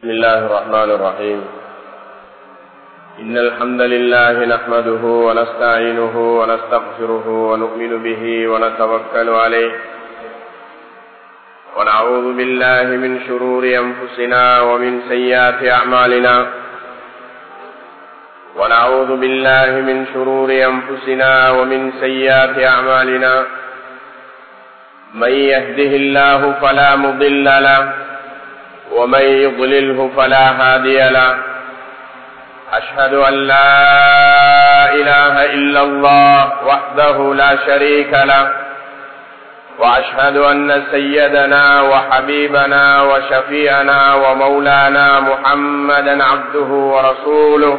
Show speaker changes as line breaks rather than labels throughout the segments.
بسم الله الرحمن الرحيم إن الحمد لله نحمده ونستعينه ونستغفره ونؤمن به ونتوكل عليه ونعوذ بالله من شرور أنفسنا ومن سيئات أعمالنا ونعوذ بالله من شرور أنفسنا ومن سيئات أعمالنا من يهده الله فلا مضل له ومن يضلله فلا هادي له أشهد أن لا إله إلا الله وحده لا شريك له وأشهد أن سيدنا وحبيبنا وشفيعنا ومولانا محمدا عبده ورسوله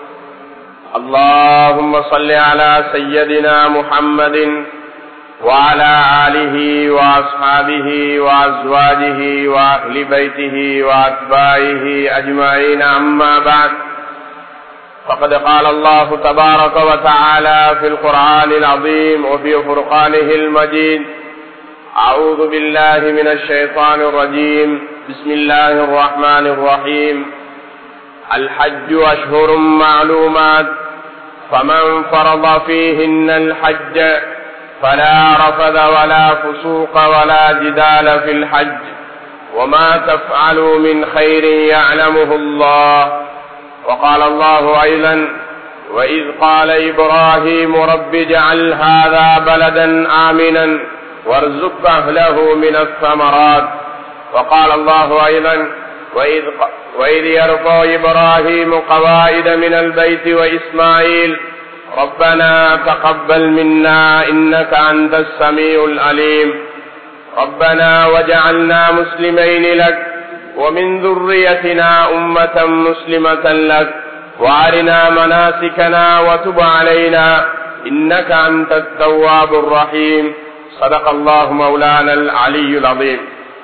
اللهم صل على سيدنا محمد وعلى آله وأصحابه وأزواجه وأهل بيته وأتباعه أجمعين أما بعد فقد قال الله تبارك وتعالى في القرآن العظيم وفي فرقانه المجيد أعوذ بالله من الشيطان الرجيم بسم الله الرحمن الرحيم الحج أشهر معلومات فمن فرض فيهن الحج فلا رفض ولا فسوق ولا جدال في الحج وما تفعلوا من خير يعلمه الله وقال الله أيضا وإذ قال إبراهيم رب اجعل هذا بلدا آمنا وارزق أهله من الثمرات وقال الله أيضا وإذ, وإذ يرفع إبراهيم قواعد من البيت وإسماعيل ربنا تقبل منا إنك أنت السميع العليم ربنا وجعلنا مسلمين لك ومن ذريتنا أمة مسلمة لك وارنا مناسكنا وتب علينا إنك أنت التواب الرحيم صدق الله مولانا العلي العظيم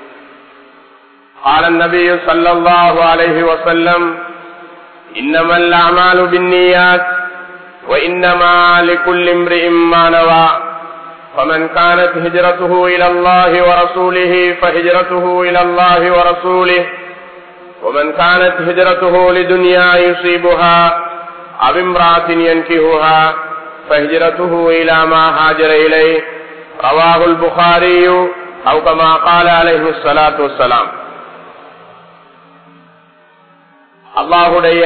قال النبي صلى الله عليه وسلم إنما الأعمال بالنيات وإنما لكل امرئ ما نوى فمن كانت هجرته إلى الله ورسوله فهجرته إلى الله ورسوله ومن كانت هجرته لدنيا يصيبها أو امرأة ينكهها فهجرته إلى ما هاجر إليه رواه البخاري أو كما قال عليه الصلاة والسلام அல்லாஹுடைய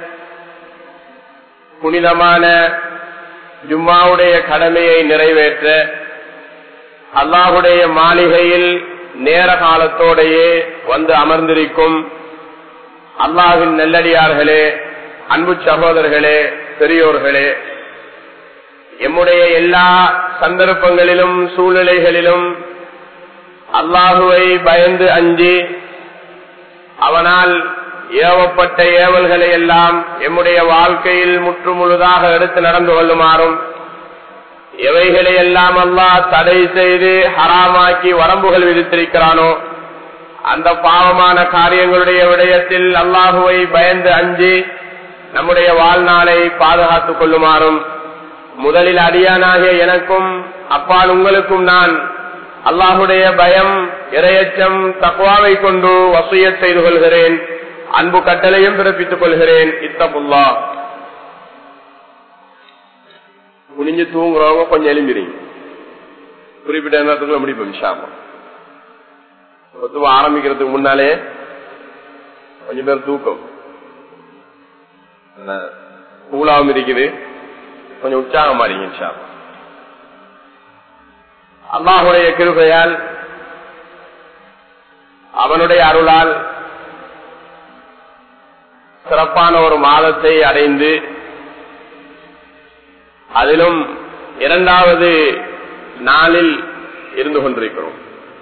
புனிதமான ஜும்மாவுடைய கடமையை நிறைவேற்ற அல்லாஹுடைய மாளிகையில் நேர காலத்தோடையே வந்து அமர்ந்திருக்கும் அல்லாஹின் நெல்லடியார்களே அன்பு சகோதரர்களே பெரியோர்களே எம்முடைய எல்லா சந்தர்ப்பங்களிலும் சூழ்நிலைகளிலும் அல்லாஹுவை பயந்து அஞ்சி அவனால் ஏவப்பட்ட ஏவல்களை எல்லாம் எம்முடைய வாழ்க்கையில் முற்று முழுதாக எடுத்து நடந்து கொள்ளுமாறும் எவைகளை எல்லாம் அல்லாஹ் தடை செய்து ஹராமாக்கி வரம்புகள் விதித்திருக்கிறானோ அந்த பாவமான காரியங்களுடைய விடயத்தில் அல்லாஹுவை பயந்து அஞ்சி நம்முடைய வாழ்நாளை பாதுகாத்துக் கொள்ளுமாறும் முதலில் அடியானாகிய எனக்கும் அப்பால் உங்களுக்கும் நான் அல்லாஹுடைய பயம் இரையச்சம் தக்குவாவை கொண்டு வசூய செய்து கொள்கிறேன் அன்பு கட்டளையும் பிறப்பித்துக் கொள்கிறேன் இத்தப்புல்லா குனிஞ்சு தூங்குறவங்க கொஞ்சம் எழுந்திரிங்க குறிப்பிட்ட நேரத்துக்குள்ள முடிப்போம் விஷாமா ஒத்துவ ஆரம்பிக்கிறதுக்கு முன்னாலே கொஞ்சம் பேர் தூக்கம் கூலாவும் இருக்குது கொஞ்சம் உற்சாகம் மாறிங்க விஷாமா அல்லாஹுடைய கிருபையால் அவனுடைய அருளால் சிறப்பான ஒரு மாதத்தை அடைந்து அதிலும் இரண்டாவது நாளில் இருந்து கொண்டிருக்கிறோம்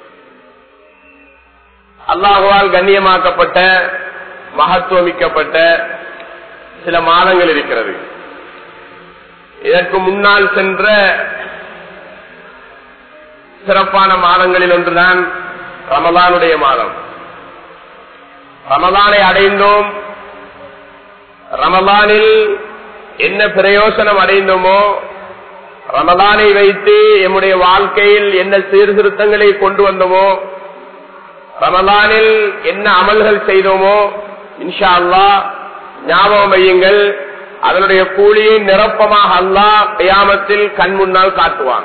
அல்லாஹுவால் கண்ணியமாக்கப்பட்ட மகத்துவமிக்கப்பட்ட சில மாதங்கள் இருக்கிறது இதற்கு முன்னால் சென்ற சிறப்பான மாதங்களில் ஒன்றுதான் ரமதானுடைய மாதம் ரமதானை அடைந்தோம் ரமதானில் என்ன பிரயோசனம் அடைந்தோமோ ரமதானை வைத்து எம்முடைய வாழ்க்கையில் என்ன சீர்திருத்தங்களை கொண்டு வந்தோமோ ரமலானில் என்ன அமல்கள் செய்தோமோ இன்ஷா அல்லாஹ் ஞாபகம் வையுங்கள் அதனுடைய கூலியை நிரப்பமாக அல்லாஹ் கயாமத்தில் கண் முன்னால் காட்டுவான்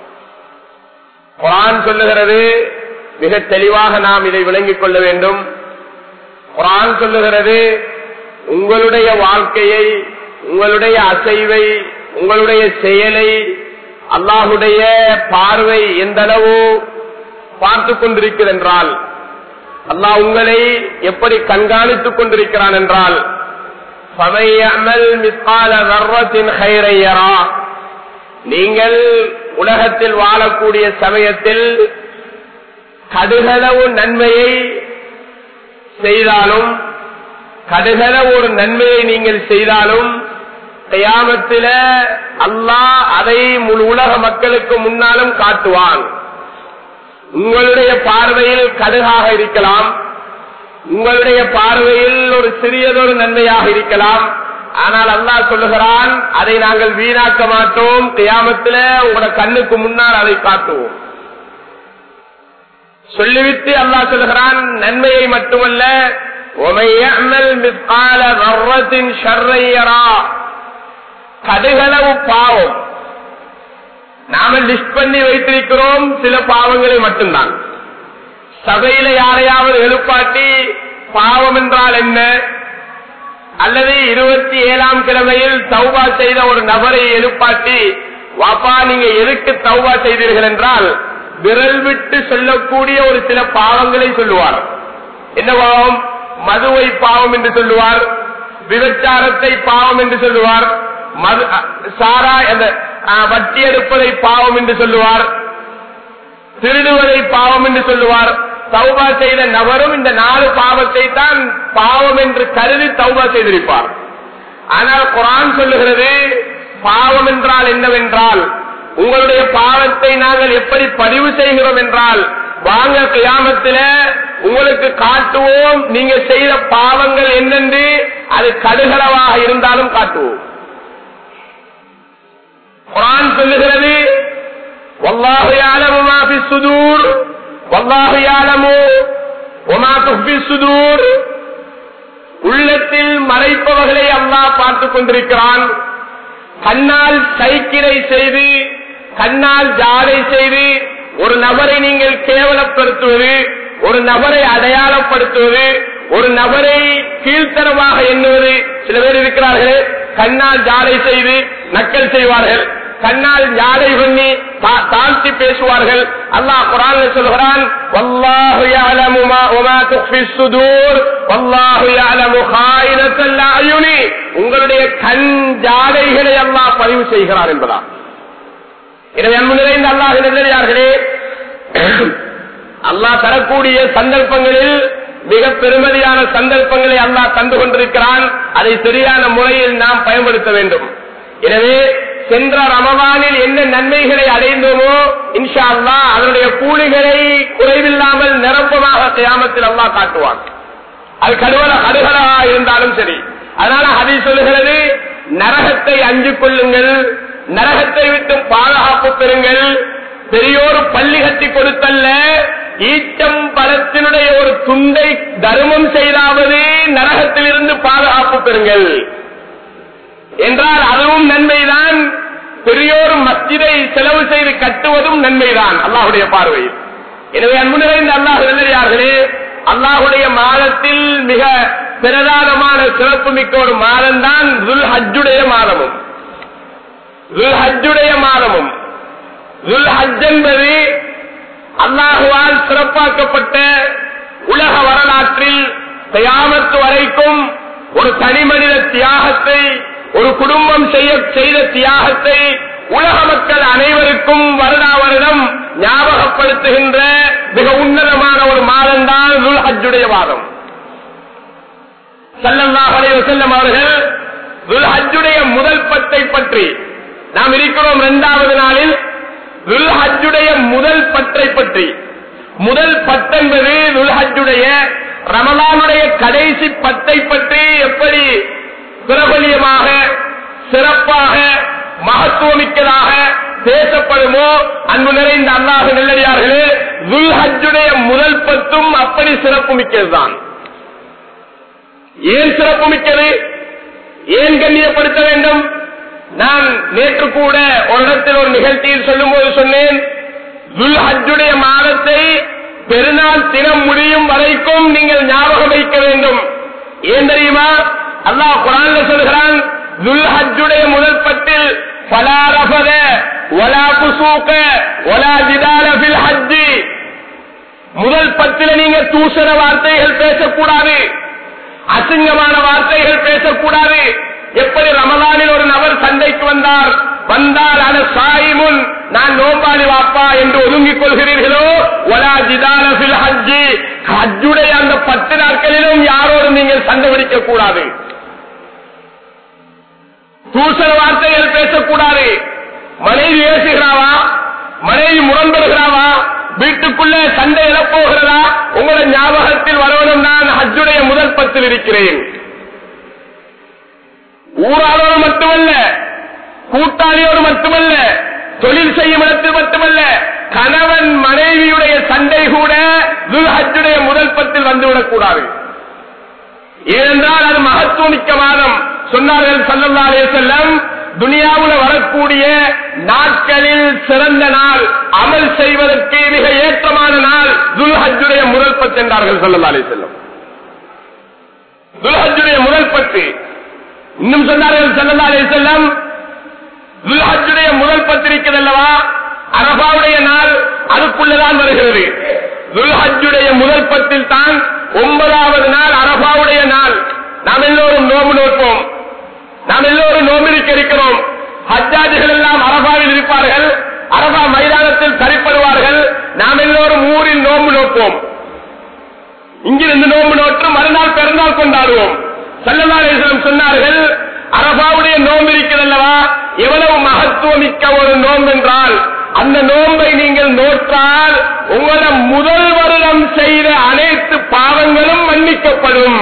குரான் சொல்லுகிறது மிக தெளிவாக நாம் இதை விளங்கிக் கொள்ள வேண்டும் குரான் சொல்லுகிறது உங்களுடைய வாழ்க்கையை உங்களுடைய அசைவை உங்களுடைய செயலை அல்லாஹுடைய பார்வை எந்த அளவு பார்த்து கொண்டிருக்கிறது என்றால் அல்லாஹ் உங்களை எப்படி கண்காணித்துக் கொண்டிருக்கிறான் என்றால் நீங்கள் உலகத்தில் வாழக்கூடிய சமயத்தில் கடுகளவு நன்மையை செய்தாலும் கடுகளவு ஒரு நன்மையை நீங்கள் செய்தாலும் கயாமத்தில அல்லாஹ் அதை முழு உலக மக்களுக்கு முன்னாலும் காட்டுவான் உங்களுடைய பார்வையில் கடுகாக இருக்கலாம் உங்களுடைய பார்வையில் ஒரு சிறியதொரு நன்மையாக இருக்கலாம் ஆனால் அல்லாஹ் சொல்லுகிறான் அதை நாங்கள் வீணாக்க மாட்டோம் கியாமத்தில் உங்களோட கண்ணுக்கு முன்னால் அதை காட்டுவோம் சொல்லிவிட்டு அல்லாஹ் சொல்லுகிறான் நன்மையை மட்டுமல்ல கடுகளவு பாவம் நாம லிஸ்ட் பண்ணி வைத்திருக்கிறோம் சில பாவங்களை மட்டும்தான் சபையில யாரையாவது எழுப்பாட்டி பாவம் என்றால் என்ன அல்லது இருபத்தி ஏழாம் கிழமையில் தௌபா செய்த ஒரு நபரை எழுப்பாட்டி வாப்பா நீங்க எதுக்கு தௌபா செய்தீர்கள் என்றால் விரல் விட்டு சொல்லக்கூடிய ஒரு சில பாவங்களை சொல்லுவார் என்ன பாவம் மதுவை பாவம் என்று சொல்லுவார் விபச்சாரத்தை பாவம் என்று சொல்லுவார் மது சாரா அந்த வட்டி எடுப்பதை பாவம் என்று சொல்லுவார் திருடுவதை பாவம் என்று சொல்லுவார் தௌபா செய்த நபரும் இந்த நாலு பாவத்தை தான் பாவம் என்று கருதி தௌபா செய்திருப்பார் ஆனால் குரான் சொல்லுகிறது பாவம் என்றால் என்னவென்றால் உங்களுடைய பாவத்தை நாங்கள் எப்படி பதிவு செய்கிறோம் என்றால் வாங்க கியாமத்தில உங்களுக்கு காட்டுவோம் நீங்க செய்த பாவங்கள் என்னென்று அது கடுகளவாக இருந்தாலும் காட்டுவோம் குரான் சொல்லுகிறது والله يعلم ما في الصدور والله يعلم وما تخفي الصدور உள்ளத்தில் மறைப்பவர்களை அல்லாஹ் பார்த்துக் கொண்டிருக்கிறான் கண்ணால் சைக்கிளை செய்து கண்ணால் ஜாடை செய்து ஒரு நபரை நீங்கள் கேவலப்படுத்துவது ஒரு நபரை அடையாளப்படுத்துவது ஒரு நபரை கீழ்த்தரமாக எண்ணுவது சில பேர் இருக்கிறார்கள் கண்ணால் ஜாடை செய்து நக்கல் செய்வார்கள் கண்ணால் ஜாடை பண்ணி தாழ்த்தி பேசுவார்கள் அல்லாஹ் குரான் சொல்கிறான் வல்லாஹு யஅலமு மா வமா துஃபி ஸுதூர் வல்லாஹு யஅலமு ஹாயினத்தல் அயுனி உங்களுடைய கண் ஜாடைகளை அல்லாஹ் பதிவு செய்கிறார் என்பதா எனவே அன்பு நிறைந்த அல்லாஹ் நல்லே அல்லாஹ் தரக்கூடிய சந்தர்ப்பங்களில் மிக பெருமதியான சந்தர்ப்பங்களை அல்லாஹ் தந்து கொண்டிருக்கிறான் அதை சரியான முறையில் நாம் பயன்படுத்த வேண்டும் எனவே சென்ற ரமவானில் என்ன நன்மைகளை அடைந்தோமோ இன்ஷா அல்லா அதனுடைய கூலிகளை குறைவில்லாமல் நிரப்பமாக கியாமத்தில் அல்லாஹ் காட்டுவான் அது கடுவல கடுகலாக இருந்தாலும் சரி அதனால அதை சொல்லுகிறது நரகத்தை அஞ்சு கொள்ளுங்கள் நரகத்தை விட்டு பாதுகாப்பு பெறுங்கள் பெரியோரு பள்ளி கட்டி கொடுத்தல்ல ஈச்சம் பழத்தினுடைய ஒரு துண்டை தர்மம் செய்தாவது நரகத்திலிருந்து பாதுகாப்பு பெறுங்கள் என்றால் அதுவும் நன்மைதான் பெரியோர் மஸ்ஜிதை செலவு செய்து கட்டுவதும் நன்மைதான் அல்லாஹுடைய பார்வையில் எனவே அன்பு நிறைந்த அல்லாஹ் எழுதியார்களே அல்லாஹுடைய மாதத்தில் மிக பிரதானமான சிறப்பு மிக்க ஒரு மாதம் தான் துல் ஹஜ்ஜுடைய மாதமும் துல் ஹஜ்ஜுடைய மாதமும் துல் ஹஜ் என்பது அல்லாஹுவால் சிறப்பாக்கப்பட்ட உலக வரலாற்றில் தயாமத்து வரைக்கும் ஒரு தனி மனித தியாகத்தை ஒரு குடும்பம் செய்ய செய்த தியாகத்தை உலக மக்கள் அனைவருக்கும் வருடா வருடம் ஞாபகப்படுத்துகின்ற மிக உன்னதமான ஒரு மாதம் தான் ஹஜ்ஜுடைய மாதம் சல்லல்லாஹலை செல்லம் அவர்கள் ஹஜ்ஜுடைய முதல் பத்தை பற்றி நாம் இருக்கிறோம் இரண்டாவது நாளில் ஹஜ்ஜுடைய முதல் பற்றை பற்றி முதல் பத்தென்பது ஹஜ்ஜுடைய ரமலானுடைய கடைசி பத்தை பற்றி எப்படி பிரபலியமாக சிறப்பாக மகத்துவமிக்கதாக பேசப்படுமோ அன்பு நிறைந்த அல்லாஹ் நெல்லடியார்களே துல்ஹஜுடைய முதல் பத்தும் அப்படி சிறப்பு மிக்கதுதான் ஏன் சிறப்பு மிக்கது ஏன் கண்ணியப்படுத்த வேண்டும் நான் நேற்று கூட ஒரு இடத்தில் ஒரு நிகழ்ச்சியில் சொல்லும்போது சொன்னேன் துல்ஹஜுடைய மாதத்தை பெருநாள் தினம் முடியும் வரைக்கும் நீங்கள் ஞாபகம் வைக்க வேண்டும் ஏன் தெரியுமா அல்லாஹ் குரான்ல சொல்கிறான் துல்ஹஜுடைய முதல் பத்தில் ஃபலா ரஃபத வலா குசூக வலா ஜிதால ஃபில் ஹஜ்ஜி முதல் பத்தில நீங்க தூசண வார்த்தைகள் பேசக்கூடாது அசிங்கமான வார்த்தைகள் பேசக்கூடாது எப்படி ரமலானில் ஒரு நபர் சண்டைக்கு வந்தார் வந்தார் அது சாயிமுன் நான் நோம்பாளி வாப்பா என்று ஒதுங்கிக் கொள்கிறீர்களோ ஒலா ஜிதானபில் ஹஜ்ஜி ஹஜ்ஜுடைய அந்த பத்து நாட்களிலும் யாரோடும் நீங்கள் சண்டை பிடிக்க கூடாது தூசண வார்த்தைகள் பேசக்கூடாது மனைவி ஏசுகிறாவா மனைவி முரண்படுகிறாவா வீட்டுக்குள்ள சண்டை எழப்போகிறதா உங்களோட ஞாபகத்தில் வரவனும் நான் ஹஜ்ஜுடைய முதல் பத்தில் இருக்கிறேன் ஊராளோடு மட்டுமல்ல கூட்டாளியோடு மட்டுமல்ல தொழில் செய்யும் இடத்தில் மட்டுமல்ல கணவன் மனைவியுடைய சண்டை கூட துல்ஹஜுடைய முதல் பத்தில் வந்துவிடக் கூடாது ஏனென்றால் அது மகத்துவமிக்க மாதம் சொன்னார்கள் சல்லல்லாலே செல்லம் துனியாவுல வரக்கூடிய நாட்களில் சிறந்த நாள் அமல் செய்வதற்கு மிக ஏற்றமான நாள் துல்ஹஜுடைய முதல் பத்து என்றார்கள் சல்லல்லாலே செல்லம் துல்ஹஜுடைய முதல் பத்து இன்னும் சொன்னார்கள் சல்லல்லாலே செல்லம் துல்ஹஜுடைய முதல் பத்திரிக்கிறது அல்லவா அரபாவுடைய நாள் அதுக்குள்ளதான் வருகிறது துல்ஹஜுடைய முதல் பத்தில் தான் ஒன்பதாவது நாள் அரபாவுடைய நாள் நாம் எல்லோரும் நோம்பு நோட்போம் நாம் எல்லோரும் நோம்பிருக்க இருக்கிறோம் ஹஜ்ஜாஜிகள் எல்லாம் அரபாவில் இருப்பார்கள் அரபா மைதானத்தில் சரிப்படுவார்கள் நாம் எல்லோரும் ஊரில் நோம்பு நோப்போம் இங்கிருந்து நோம்பு நோற்று மறுநாள் பிறந்தால் கொண்டாடுவோம் சல்லதாரேஸ்வரம் சொன்னார்கள் அரபாவுடைய நோம்பு இருக்கிறதல்லவா எவ்வளவு மகத்துவமிக்க ஒரு நோம்பு என்றால் அந்த நோன்பை நீங்கள் நோற்றால் உங்களோட முதல் வருடம் செய்த அனைத்து பாவங்களும் மன்னிக்கப்படும்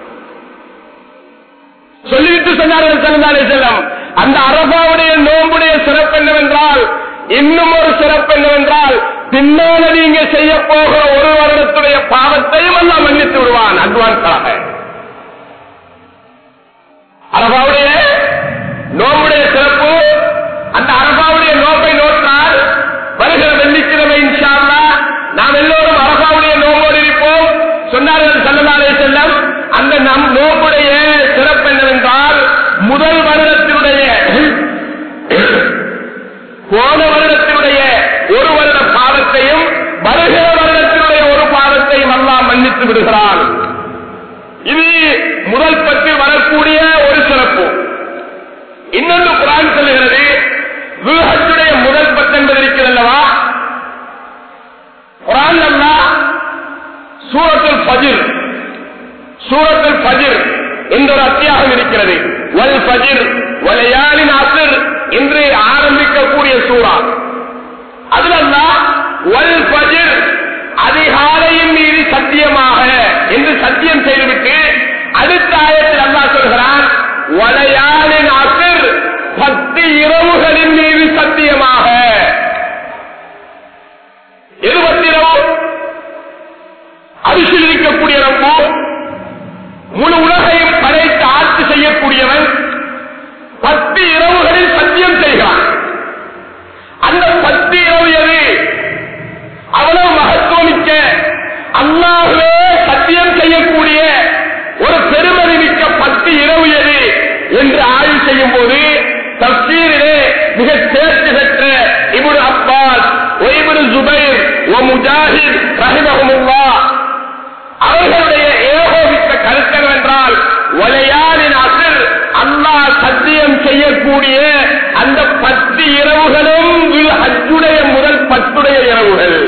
சொல்லிவிட்டு சொன்னார்கள் சல்லதாரே செல்லம் அந்த அரபாவுடைய நோம்புடைய சிறப்பு என்னவென்றால் இன்னும் ஒரு சிறப்பு என்னவென்றால் பின்னால நீங்க செய்ய போகிற ஒரு வருடத்துடைய பாவத்தையும் எல்லாம் மன்னித்து விடுவான் அட்வான்ஸாக அரபாவுடைய நோம்புடைய சிறப்பு அந்த அரபாவுடைய நோம்பை நோட்டால் வருகிற வெள்ளிக்கிழமை இன்ஷால்லா நாம் எல்லோரும் அரபாவுடைய நோம்போடு இருப்போம் சொன்னார்கள் சல்லதாலே செல்லம் அந்த நம் நோம்புடைய சிறப்பு என்னவென்றால் முதல் வருடத்தினுடைய போன வருடத்தினுடைய ஒரு வருட பாவத்தையும் வருகிற வருடத்தினுடைய ஒரு பாவத்தையும் எல்லாம் மன்னித்து விடுகிறான் இது முதல் பற்றி வரக்கூடிய ஒரு சிறப்பு இன்னொன்று குரான் சொல்லுகிறது துல்ஹஜுடைய முதல் பத்து என்பது இருக்கிறல்லவா குரான் அல்லா சூரத்துல் பஜிர் சூரத்துல் பஜிர் என்ற ஒரு அத்தியாகம் இருக்கிறது வல் பஜிர் வலையாளின் அசிர் என்று ஆரம்பிக்கக்கூடிய சூறா அதுல வல் பஜிர் அதிகாலையின் மீது சத்தியமாக என்று சத்தியம் செய்துவிட்டு அடுத்த ஆயத்தில் அல்லா சொல்கிறான் வலையாளின் அசிர் பத்து இரவுகளின் மீது சத்தியமாக எது பத்து இரவு அரிசில் இருக்கக்கூடிய ரப்போ முழு உலகையும் படைத்து ஆட்சி செய்யக்கூடியவன் பத்து இரவுகளில் சத்தியம் செய்கிறான் அந்த பத்து இரவு எது அவ்வளவு மகத்துவமிக்க அல்லாஹே சத்தியம் செய்யக்கூடிய ஒரு பெருமதி மிக்க பத்து இரவு எது என்று ஆய்வு செய்யும் போது தப்சீரிலே மிக தேர்ச்சி பெற்ற இபுடு அப்பாஸ் ஒய்புடு ஜுபைர் ஓ முஜாஹித் ரஹிமஹமுல்லா அவர்களுடைய ஏகோபித்த கருத்தம் என்றால் ஒலையாரின் அசில் அல்லாஹ் சத்தியம் செய்யக்கூடிய அந்த பத்து இரவுகளும் ஹஜ்ஜுடைய முதல் பத்துடைய இரவுகள்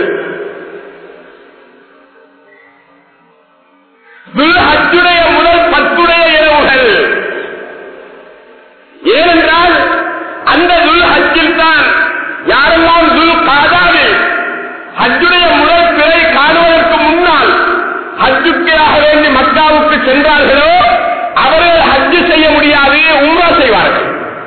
ஹஜ்ஜுடைய முதல் பத்துடைய இரவுகள் ஏனென்றால் அந்த துல் ஹஜ்ஜில் தான் யாரெல்லாம் துல் காதாவில் ஹஜ்ஜுடைய முதல் பிறை காணுவதற்கு முன்னால் ஹஜ்ஜுக்காக வேண்டி மக்காவுக்கு சென்றார்களோ அவர்கள் ஹஜ்ஜு செய்ய முடியாது உம்ரா செய்வார்கள்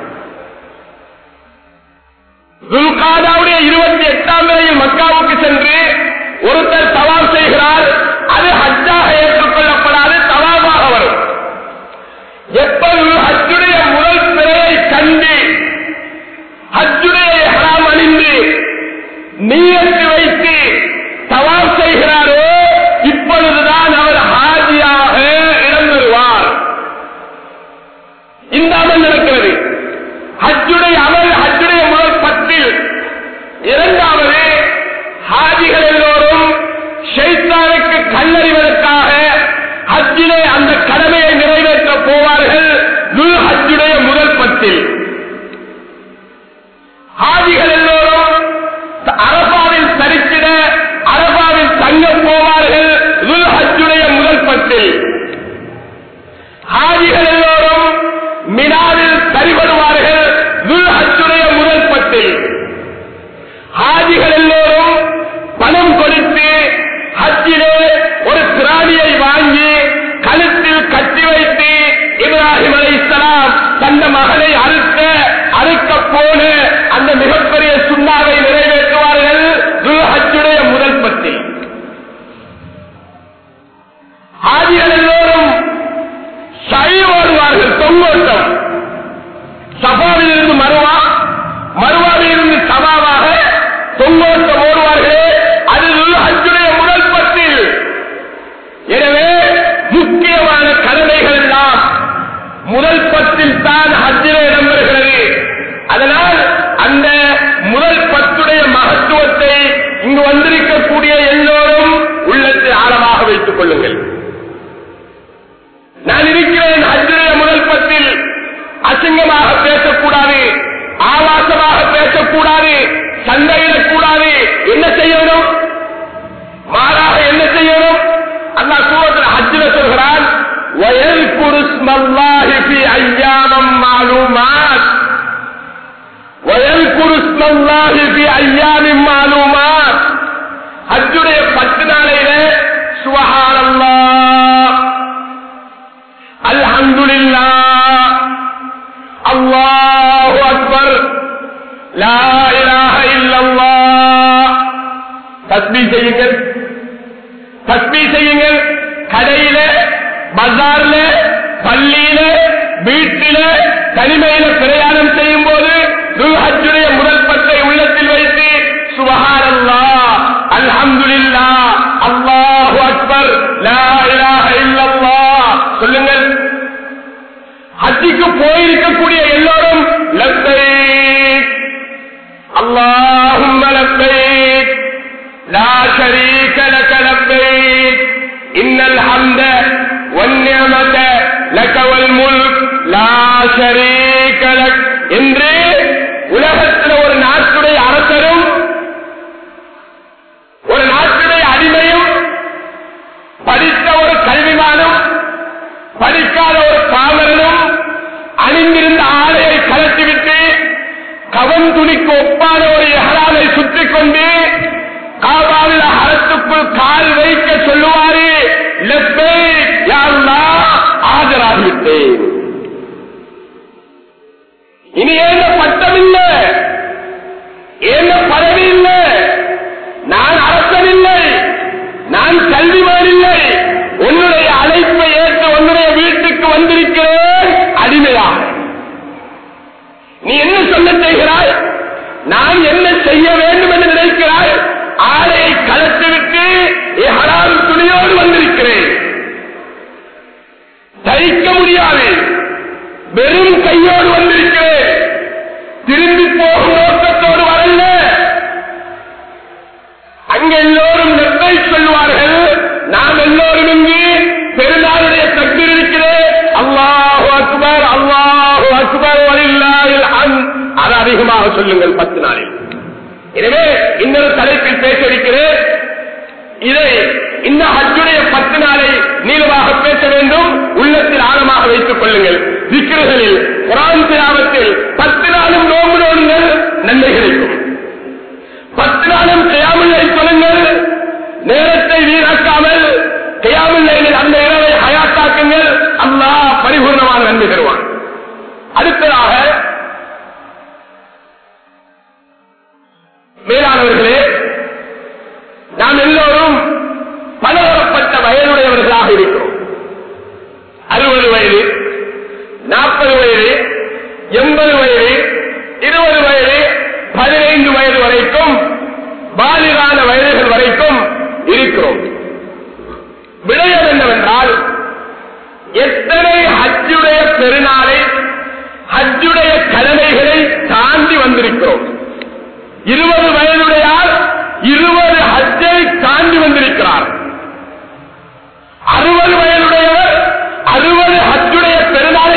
துல்காதாவுடைய இருபத்தி எட்டாம் நிலையில் மக்காவுக்கு சென்று ஒருத்தர் தவாப் செய்கிறார் அது ஹஜ்ஜாக ஏற்றுக்கொள்ளப்படாது தவாபாக வரும் போவார்கள் துல் ஹஜ்ஜுடைய முதல் பத்தில் ஹாஜிகள் எல்லோரும் அரபாவில் சரித்திட அரபாவில் தங்க போவார்கள் துல் ஹஜ்ஜுடைய முதல் பத்தில் ஹாஜிகள் எல்லோரும் மினாவில் சரிபடுவார்கள் துல் ஹஜ்ஜுடைய முதல் பத்தில் ஹாஜிகள் எல்லோரும் பணம் கொடுத்து ஹஜ்ஜிலே ஒரு பிராணியை வாங்கி கழுத்தில் கட்டி வைத்து இப்ராஹிம் அலை இஸ்லாம் தந்த மகனை அறுக்க அறுக்க போன அந்த மிகப்பெரிய சுண்ணாவை நிறைவேற்றுவார்கள் துல்ஹஜ்ஜுடைய முதல் பத்தில் ஹாஜிகள் எல்லோரும் சை ஓடுவார்கள் தொங்கோட்டம் சபாவில் இருந்து மருவா மருவாவில் இருந்து சபாவாக தொங்கோட்டம் ஓடுவார்களே அது ஹஜ்ஜுடைய முதல் பத்தில் எனவே முக்கியமான கடமைகள் எல்லாம் முதல் பத்தில் தான் ஹஜ்ஜிலே இடம்பெறுகிறது அதனால் அந்த முதல் பத்துடைய மகத்துவத்தை இங்கு வந்திருக்கக்கூடிய எல்லோரும் உள்ளத்தில் ஆழமாக வைத்துக் கொள்ளுங்கள் நான் இருக்கிறேன் ஹஜ்ஜுடைய முதல் பத்தில் அசிங்கமாக பேசக்கூடாது ஆபாசமாக பேசக்கூடாது சண்டையிடக்கூடாது என்ன செய்யணும் மாறாக என்ன செய்யணும் அல்லா சூரத்தில் ஹஜ்ஜில சொல்கிறான் وَيَذْكُرُ اسْمَ اللَّهِ فِي أَيَّامٍ مَّعْلُومَاتٍ وَيَذْكُرُ اسْمَ اللَّهِ فِي أَيَّامٍ مَّعْلُومَاتٍ ஹஜ்ஜுடைய பத்து நாளையில சுபஹானல்லாஹ் அல்ஹம்துலில்லாஹ் அல்லாஹு அக்பர் லா இலாஹ இல்லல்லாஹ் தஸ்பீஹ் செய்யுங்கள் தஸ்பீஹ் செய்யுங்கள் கடையில பஜார்ல பள்ளியில வீட்டில தனிமையில பிரயாணம் செய்யும் போது துல்ஹஜ்ஜுடைய முதல் பத்தை உள்ளத்தில் வைத்து சுபஹானல்லா அல்ஹம்துலில்லா அல்லாஹு அக்பர் லா இலாஹ இல்லல்லாஹ் சொல்லுங்கள் ஹஜ்ஜுக்கு போயிருக்கக்கூடிய எல்லோரும் லப்பைக் அல்லாஹும்ம லப்பைக் லா ஷரீக லக லப்பைக் இன்னல் ஹம்த வன்னியமத லக வல் முல்க் லா ஷரீக லக் என்று உலகத்தில் ஒரு நாட்டுடைய அரசரும் ஒரு நாட்டுடைய அடிமையும் படித்த ஒரு கல்விமானும் படிக்காத ஒரு பாமரனும் அணிந்திருந்த ஆடையை கலட்டிவிட்டு கவன் துணிக்கு ஒப்பான ஒரு எஹராமை சுற்றிக் கொண்டு காபாவில் அரசுக்குள் கால் வைக்க சொல்லுவாரு லெப்பே யாருலா ஆஜராகிவிட்டேன் இனி ஏந்த பட்டம் இல்லை ஏந்த பதவி இல்லை நான் அரசன் இல்லை நான் கல்விமான் இல்லை உன்னுடைய அழைப்பை ஏற்று உன்னுடைய வீட்டுக்கு வந்திருக்கிறேன் அடிமையாக நீ என்ன சொல்ல செய்கிறாய் நான் என்ன செய்ய வேண்டும் என்று நினைக்கிறாய் ஆடையை கலத்திவிட்டு ஹராம் துணியோடு வந்திருக்கிறேன் தரிக்க முடியாது வெறும் கையோடு வந்திருக்கிறேன் திரும்பி போகும் நோக்கத்தோடு வரல அங்க எல்லோரும் நெத்தை சொல்வார்கள் நாம் எல்லோரும் இங்கு பெருநாளுடைய தக்பீர் இருக்கிறேன் அல்லாஹு அக்பர் அல்லாஹு அக்பர் வலில்லாஹில் ஹம்த். அதை அதிகமாக சொல்லுங்கள் பத்து நாளில் எனவே இன்னொரு தலைப்பில் பேச இருக்கிறேன் இதை இந்த ஹஜ்ஜுடைய பத்து நாளை நீளமாக பேச வேண்டும் உள்ளத்தில் ஆழமாக வைத்துக் கொள்ளுங்கள் விக்கிரகளில் குரான் திராவத்தில் பத்து நாளும் நோம்பு நோடுங்கள் நன்மை கிடைக்கும் பத்து நாளும் கையாமல் சொல்லுங்கள் நேரத்தை வீணாக்காமல் கையாமல் அந்த இரவை ஹயாத்தாக்குங்கள் அல்லாஹ் பரிபூர்ணமான நன்மை தருவான் அடுத்ததாக மேலானவர்களே நாம் எல்லோரும் பலதரப்பட்ட வயதுடையவர்களாக இருக்கிறோம் அறுபது வயது நாற்பது வயது எண்பது வயது இருபது வயது பதினைந்து வயது வரைக்கும் பாலிகான வயதுகள் வரைக்கும் இருக்கிறோம் விடயம் என்னவென்றால் எத்தனை ஹஜ்ஜுடைய பெருநாளை ஹஜ்ஜுடைய கடமைகளை தாண்டி வந்திருக்கிறோம் இருபது வயதுடையார் இருபது ஹஜ்ஜை தாண்டி வந்திருக்கிறார் அறுபது வயதுடையவர் அறுபது ஹஜ்ஜுடைய பெருநாளை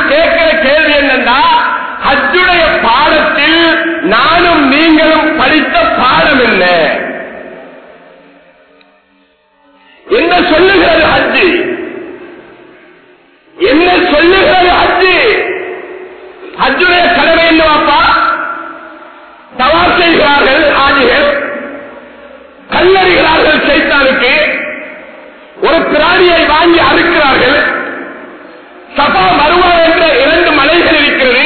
கேட்கிற கேள்வி என்னன்னா ஹஜ்ஜுடைய பாடத்தில் நானும் நீங்களும் படித்த பாடம் என்ன என்ன சொல்லுகிறது ஹஜ்ஜு என்ன சொல்லுகிறது ஹஜ்ஜு ஹஜ்ஜுடைய கடமை என்னவாப்பா தவா செய்கிறார்கள் ஆதிகள் கல்லறிகிறார்கள் சைத்தானுக்கு ஒரு பிராணியை வாங்கி அறுக்கிறார்கள் சபா மருவா என்ற இரண்டு மலைகள் இருக்கிறது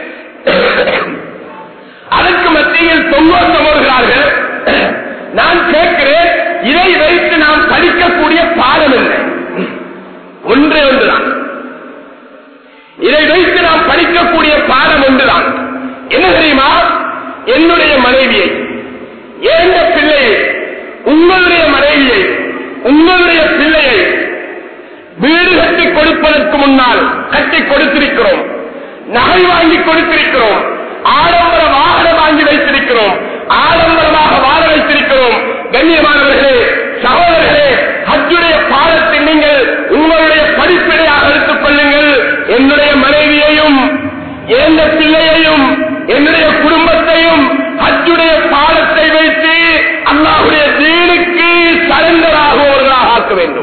அதற்கு மத்தியில் தொங்கோட்டம் வருகிறார்கள் நான் கேட்கிறேன் இதை வைத்து நாம் படிக்கக்கூடிய பாடம் என்ன ஒன்றே ஒன்றுதான் இதை வைத்து நாம் படிக்கக்கூடிய பாடம் ஒன்றுதான் என்ன தெரியுமா என்னுடைய மனைவியை ஏந்த பிள்ளையை உங்களுடைய மனைவியை உங்களுடைய பிள்ளையை வீடு கட்டி கொடுப்பதற்கு முன்னால் கட்டி கொடுத்திருக்கிறோம் நகை வாங்கி கொடுத்திருக்கிறோம் ஆடம்பர வாகனம் வாங்கி வைத்திருக்கிறோம் ஆடம்பரமாக வாழ வைத்திருக்கிறோம் கண்ணியமானவர்களே சகோதரர்களே ஹஜ்ஜுடைய பாடத்தை நீங்கள் உங்களுடைய படிப்பினையாக எடுத்துக் கொள்ளுங்கள் என்னுடைய மனைவியையும் எந்த பிள்ளையையும் என்னுடைய குடும்பத்தையும் ஹஜ்ஜுடைய பாடத்தை வைத்து அல்லாஹுடைய தீனுக்கு சரண்டராகுவவர்களாக ஆக்க வேண்டும்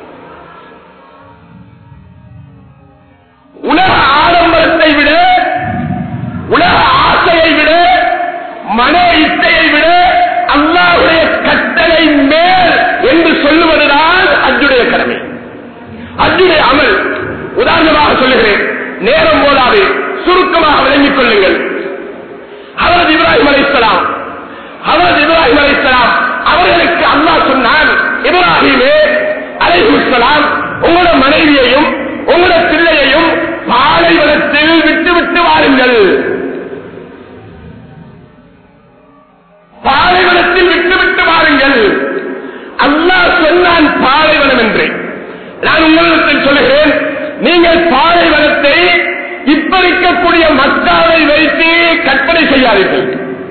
உலக ஆடம்பரத்தை விட உலக ஆசையை விட மன இச்சையை விட அல்லாஹுடைய கட்டளை மேல் என்று சொல்லுவதுதான் அஜுடைய கடமை அஜுடைய அமல் உதாரணமாக சொல்லுகிறேன் நேரம் போதாது சுருக்கமாக விளங்கிக் கொள்ளுங்கள் ஹவரத் இப்ராஹிம் அலைசலாம் ஹவரத் இப்ராஹிம் அலைசலாம் அவர்களுக்கு அல்லாஹ் சொன்னான் இப்ராஹிமே அலைஹுசலாம் உங்களோட மனைவியையும் உங்களோட பிள்ளையையும் பாலைவனத்தில் விட்டு விட்டு வாருங்கள் பாலைவனத்தில் விட்டு விட்டு வாருங்கள் அல்லாஹ் சொன்னான் பாலைவனம் என்று நான் உங்களிடத்தில் சொல்லுகிறேன் நீங்கள் பாலைவனத்தை இப்ப இருக்கக்கூடிய மக்காவை வைத்து கற்பனை செய்யாதீர்கள்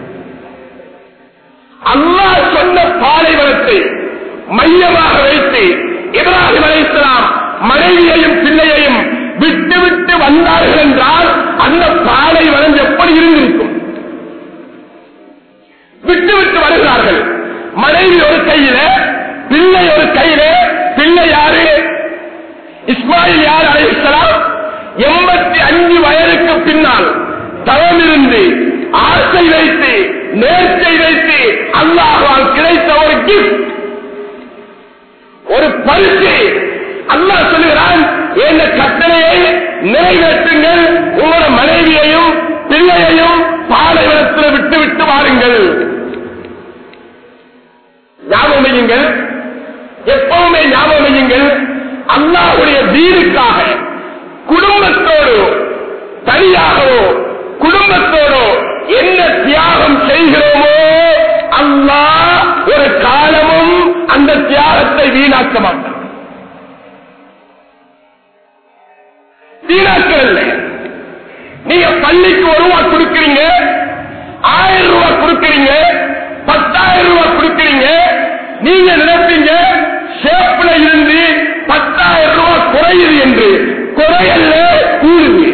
அல்லாஹ் சொன்ன பாலைவனத்தை மையமாக வைத்து இப்ராஹிம் அலைஹிஸ்ஸலாம் மனைவியையும் பிள்ளையையும் விட்டு விட்டு வந்தார்கள் என்றால் அந்த பாலைவனம் எப்படி இருந்திருக்கும் விட்டு விட்டு வருகிறார்கள் மனைவி ஒரு கையில பிள்ளை ஒரு கையில பிள்ளை யாரு இஸ்மாயில் யார் அலைஹிஸ்ஸலாம் எண்பத்தி அஞ்சு வயதுக்கு பின்னால் தவம் இருந்து ஆசை வைத்து நேர்ச்சை வைத்து அல்லாஹால் கிடைத்த ஒரு கிஃப்ட் ஒரு பரிசு அல்லாஹ் சொல்லுகிறான் என்ற கட்டளையை நிறைவேற்றுங்கள் உங்களோட மனைவியையும் பிள்ளையையும் பாலைவனத்தில் விட்டு விட்டு வாருங்கள் ஞாபகம் வையுங்கள் எப்பவுமே ஞாபகம் வையுங்கள் அல்லாஹுடைய வீடுக்காக குடும்பத்தோடு தனியாகவோ குடும்பத்தோடு என்ன தியாகம் செய்கிறோமோ அல்லாஹ் ஒரு காலமும் அந்த தியாகத்தை வீணாக்க மாட்டான் வீணாக்கவில்லை நீங்க பள்ளிக்கு ஒரு ரூபா கொடுக்கிறீங்க ஆயிரம் ரூபாய் கொடுக்கிறீங்க பத்தாயிரம் ரூபாய் கொடுக்கிறீங்க நீங்க நினைப்பீங்க சேப்புல இருந்து பத்தாயிரம் ரூபாய் குறையுது என்று குறையல்ல கூடுது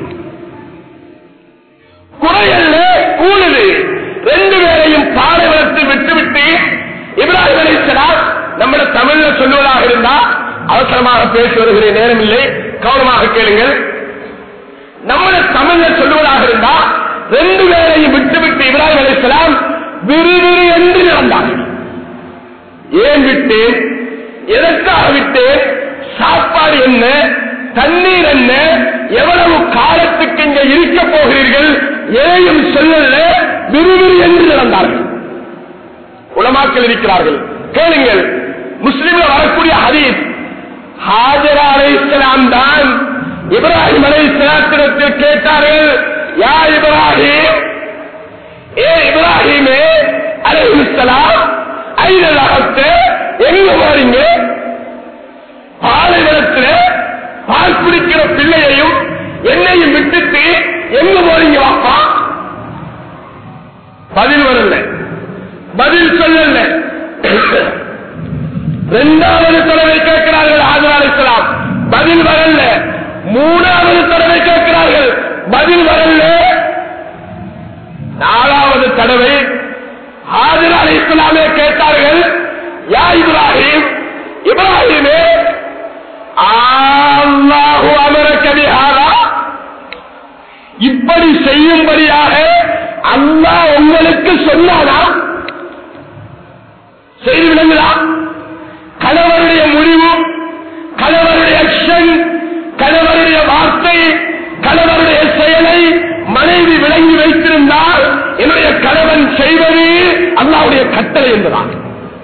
குறையல்ல கூடுது ரெண்டு பேரையும் பாலைவனத்தில் விட்டுவிட்டு இப்ராஹிம் அலிஸ்லாம் நம்மள தமிழ்ல சொல்லுவதாக இருந்தா அவசரமாக பேசி வருகிறேன் நேரம் இல்லை கவனமாக கேளுங்கள் நம்மள தமிழ்ல சொல்லுவதாக இருந்தா ரெண்டு பேரையும் விட்டுவிட்டு இப்ராஹிம் அலிஸ்லாம் விறுவிறு என்று நடந்தார்கள் ஏன் விட்டேன் எதற்காக விட்டேன் சாப்பாடு என்ன தண்ணீர் என்ன எவ்வளவு காலத்துக்கு இங்க இருக்க போகிறீர்கள் எதையும் சொல்லல விறுவிறு என்று நடந்தார்கள் உலமாக்கள் இருக்கிறார்கள் கேளுங்கள் முஸ்லிம்ல வரக்கூடிய ஹதீஸ் ஹாஜரா அலை இஸ்லாம் தான் இப்ராஹிம் அலை இஸ்லாத்திடத்தில் கேட்டார்கள் யா இப்ராஹிம் ஏ இப்ராஹிமே அலை இஸ்லாம் ஐநலாகத்து எங்க போறீங்க பாலைவனத்தில் பால் குடிக்கிற பிள்ளையையும் என்னையும் விட்டுட்டு எங்க போறீங்க வாப்பா பதில் வரல பதில் சொல்லல இரண்டாவது தடவை கேட்கிறார்கள் ஆஜர் அலிஸ்லாம் பதில் வரல மூணாவது தடவை கேட்கிறார்கள் பதில் வரல நாலாவது தடவை ஹாஜர் அலி இஸ்லாமே கேட்டார்கள் யா இப்ராஹிம் இப்ராஹிமே அல்லாஹு அமர கவிஹாரா இப்படி செய்யும்படியாக அல்லாஹ் உங்களுக்கு சொன்னானா செய்து விளங்குதா கணவருடைய முடிவு கணவருடைய அக்ஷன் கணவருடைய வார்த்தை கணவருடைய செயலை மனைவி விளங்கி வைத்திருந்தால் என்னுடைய கணவன் செய்வது அல்லாவுடைய கட்டளை என்பதான்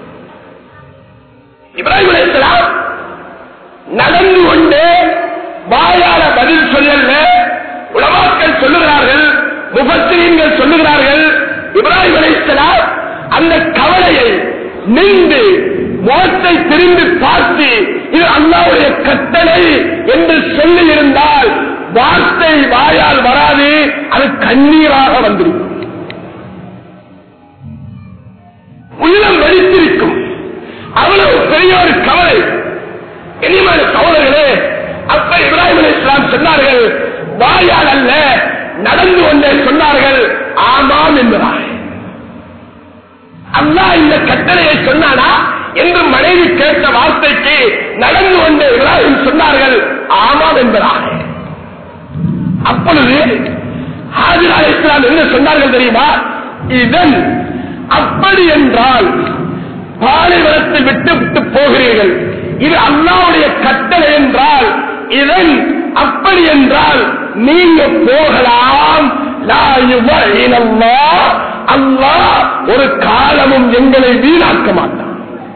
இப்ராஹிம் அலைஹிஸ்ஸலாம் நடந்து கொண்டு வாயால பதில் சொல்லல உலமாக்கள் சொல்லுகிறார்கள் முபத்திரீன்கள் சொல்லுகிறார்கள் இப்ராஹிம் அலைஹிஸ்ஸலாம் அந்த கவலையை நின்று முகத்தை திரும்பி பார்த்து இது அல்லாவுடைய கட்டளை என்று சொல்லி இருந்தால் வார்த்தை வாயால் வராது அது கண்ணீராக வந்திருக்கும் உள்ளம் வெடித்திருக்கும் அவ்வளவு பெரிய ஒரு கவலை இனிமேல் சோழர்களே அப்ப இப்ராஹிம் அலி இஸ்லாம் சொன்னார்கள் வாயால் அல்ல நடந்து கொண்டே சொன்னார்கள் ஆமாம் என்பதாக அல்லாஹ் இந்த கட்டளையை சொன்னானா என்று மனைவி கேட்ட வார்த்தைக்கு நடந்து கொண்டே இப்ராஹிம் சொன்னார்கள் ஆமாம் என்பதாக அப்பொழுது ஹாஜர் அலி இஸ்லாம் என்ன சொன்னார்கள் தெரியுமா இதன் அப்படி என்றால் பாலைவனத்தை விட்டு விட்டு போகிறீர்கள் இது அல்லாவுடைய கட்டளை என்றால் இதன் அப்படி என்றால் நீங்க போகலாம் லா யுபஇன அல்லாஹ். அல்லாஹ் ஒரு காலமும் எங்களை வீணாக்க மாட்டான்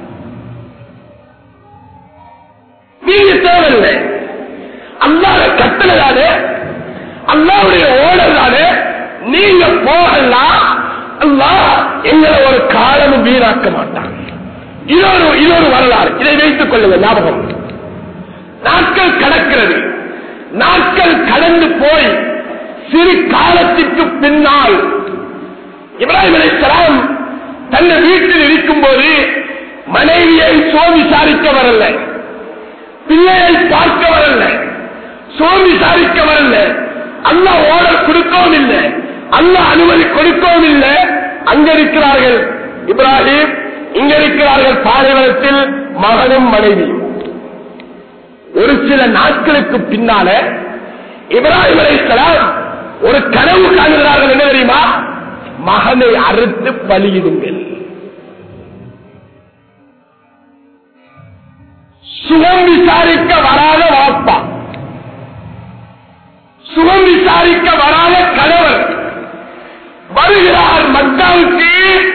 நீங்க தேவையில்லை அல்லாத கட்டளை தானே அல்லாவுடைய ஓடல் தானே நீங்க போகலாம் அல்லாஹ் எங்களை ஒரு காலமும் வீணாக்க மாட்டான் இதொரு இதொரு வரலாறு இதை வைத்துக் கொள்ளுங்க ஞாபகம் நாட்கள் கடக்கிறது நாட்கள் கடந்து போய் சிறு காலத்திற்கு பின்னால் இப்ராஹிம் அலைஹிஸ்ஸலாம் தன்னை வீட்டில் இருக்கும்போது மனைவியை சோ விசாரிக்க வரல பிள்ளையை பார்க்க வரல சோ விசாரிக்க வரல அல்லாஹ் ஓடர் கொடுக்கவும் இல்லை அல்லாஹ் அனுமதி கொடுக்கவும் இல்லை அங்க இருக்கிறார்கள் இப்ராஹிம் இங்க இருக்கிறார்கள் பாலைவனத்தில் மகனும் மனைவியும் ஒரு சில நாட்களுக்கு பின்னால இப்ராஹிம் அலைஹிஸ்ஸலாம் ஒரு கனவு காணுகிறார்கள் என்ன தெரியுமா மகனை அறுத்து பலியிடுங்கள் சுகம் விசாரிக்க வராத வாப்பா சுகம் விசாரிக்க வராத கணவர் வருகிறார் மக்காவுக்கு